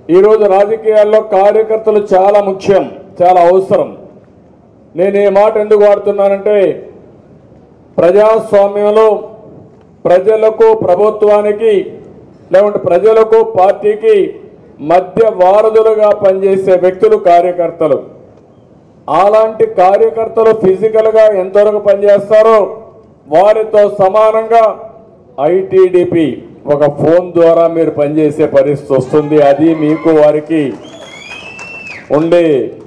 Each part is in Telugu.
ఈరోజు రాజకీయాల్లో కార్యకర్తలు చాలా ముఖ్యం చాలా అవసరం నేను ఈ మాట ఎందుకు వాడుతున్నానంటే ప్రజాస్వామ్యంలో ప్రజలకు ప్రభుత్వానికి లేకుంటే ప్రజలకు పార్టీకి మధ్య వారధులుగా పనిచేసే వ్యక్తులు కార్యకర్తలు అలాంటి కార్యకర్తలు ఫిజికల్గా ఎంతవరకు పనిచేస్తారో వారితో సమానంగా ఐటీడీపీ ఒక ఫోన్ ద్వారా మీరు పనిచేసే పరిస్థితి వస్తుంది అది మీకు వారికి ఉండే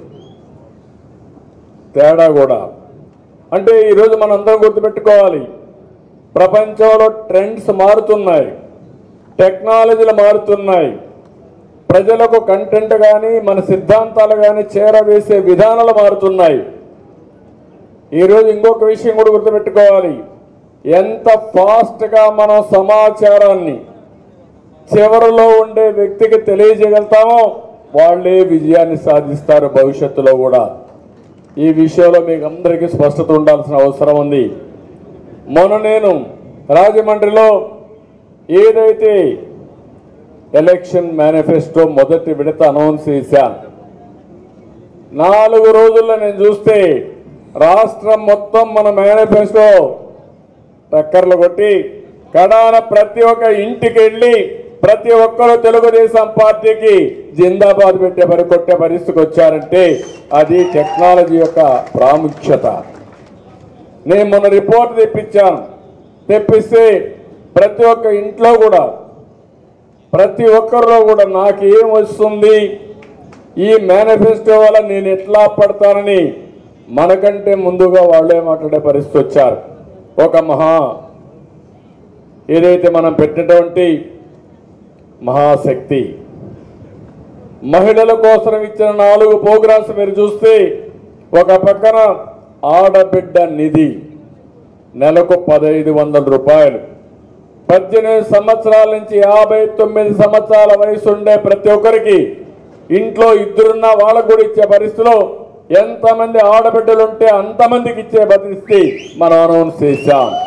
తేడా కూడా అంటే ఈరోజు మనం అందరం గుర్తుపెట్టుకోవాలి ప్రపంచంలో ట్రెండ్స్ మారుతున్నాయి టెక్నాలజీలు మారుతున్నాయి ప్రజలకు కంటెంట్ కానీ మన సిద్ధాంతాలు కానీ చేరవేసే విధానాలు మారుతున్నాయి ఈరోజు ఇంకొక విషయం కూడా గుర్తుపెట్టుకోవాలి ఎంత ఫాస్ట్గా మనం సమాచారాన్ని చివరిలో ఉండే వ్యక్తికి తెలియజేయగలుగుతామో వాళ్ళే విజయాన్ని సాధిస్తారు భవిష్యత్తులో కూడా ఈ విషయంలో మీకు అందరికీ స్పష్టత ఉండాల్సిన అవసరం ఉంది మొన్న నేను రాజమండ్రిలో ఏదైతే ఎలక్షన్ మేనిఫెస్టో మొదటి విడత అనౌన్స్ చేశాను నాలుగు రోజుల్లో నేను చూస్తే రాష్ట్రం మొత్తం మన మేనిఫెస్టో టక్కర్లు కొట్టి కడాన ప్రతి ఒక్క ఇంటికి వెళ్ళి ప్రతి ఒక్కరు తెలుగుదేశం పార్టీకి జిందాబాద్ పెట్టే పరి కొట్టే పరిస్థితికి వచ్చారంటే అది టెక్నాలజీ యొక్క ప్రాముఖ్యత నేను మొన్న రిపోర్ట్ తెప్పించాను తెప్పిస్తే ప్రతి ఒక్క ఇంట్లో కూడా ప్రతి ఒక్కరిలో కూడా నాకు ఏం వస్తుంది ఈ మేనిఫెస్టో వల్ల నేను ఎట్లా పడతానని మనకంటే ముందుగా వాళ్ళే మాట్లాడే పరిస్థితి వచ్చారు ఒక మహా ఏదైతే మనం పెట్టినటువంటి మహాశక్తి మహిళల కోసం ఇచ్చిన నాలుగు ప్రోగ్రామ్స్ మీరు చూస్తే ఒక పక్కన ఆడబిడ్డ నిధి నెలకు పదహైదు వందల రూపాయలు పద్దెనిమిది సంవత్సరాల నుంచి యాభై తొమ్మిది సంవత్సరాల వయసు ఉండే ప్రతి ఒక్కరికి ఇంట్లో ఇద్దరున్న వాళ్ళకు కూడా ఇచ్చే పరిస్థితిలో ఎంతమంది ఆడబిడ్డలు ఉంటే అంతమందికి ఇచ్చే పరిస్థితి మనం అనౌన్స్ చేశాం